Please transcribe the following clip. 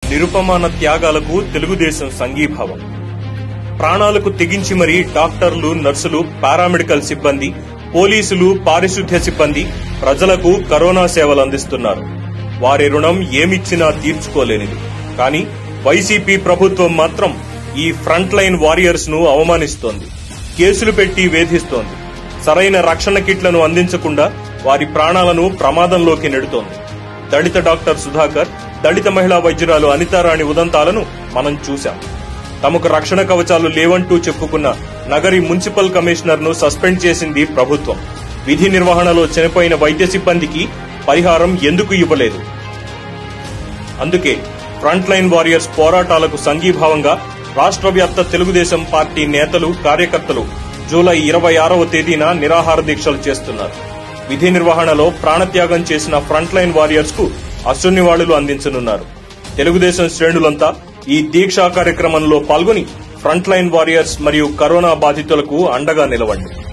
నిరుపమాన త్యాగాలకు తెలుగుదేశం సంఘీభావం ప్రాణాలకు తెగించి మరీ డాక్టర్లు నర్సులు పారామెడికల్ సిబ్బంది పోలీసులు పారిశుద్ధ్య సిబ్బంది ప్రజలకు కరోనా సేవలు అందిస్తున్నారు వారి రుణం ఏమిచ్చినా తీర్చుకోలేనిది కానీ వైసీపీ ప్రభుత్వం మాత్రం ఈ ఫ్రంట్ లైన్ వారియర్స్ ను అవమానిస్తోంది కేసులు పెట్టి వేధిస్తోంది సరైన రక్షణ కిట్లను అందించకుండా వారి ప్రాణాలను ప్రమాదంలోకి నెడుతోంది దళిత డాక్టర్ సుధాకర్ దళిత మహిళా వైద్యురాలు అనితారాణి ఉదంతాలను మనం చూశాం తమకు రక్షణ కవచాలు లేవంటూ చెప్పుకున్న నగరి మున్సిపల్ కమిషనర్ ను సస్పెండ్ చేసింది ప్రభుత్వం విధి నిర్వహణలో చనిపోయిన వైద్య సిబ్బందికి పరిహారం ఎందుకు ఇవ్వలేదు అందుకే ఫ్రంట్ లైన్ వారియర్స్ పోరాటాలకు సంఘీభావంగా రాష్ట్ర వ్యాప్త తెలుగుదేశం పార్టీ నేతలు కార్యకర్తలు జూలై ఇరవై ఆరవ తేదీన నిరాహార దీక్షలు చేస్తున్నారు విధి నిర్వహణలో ప్రాణత్యాగం చేసిన ఫ్రంట్ లైన్ వారియర్స్ కు అశ్రునివాళులు అందించనున్నారు తెలుగుదేశం శ్రేణులంతా ఈ దీక్షా కార్యక్రమంలో పాల్గొని ఫ్రంట్ లైన్ వారియర్స్ మరియు కరోనా బాధితులకు అండగా నిలవండి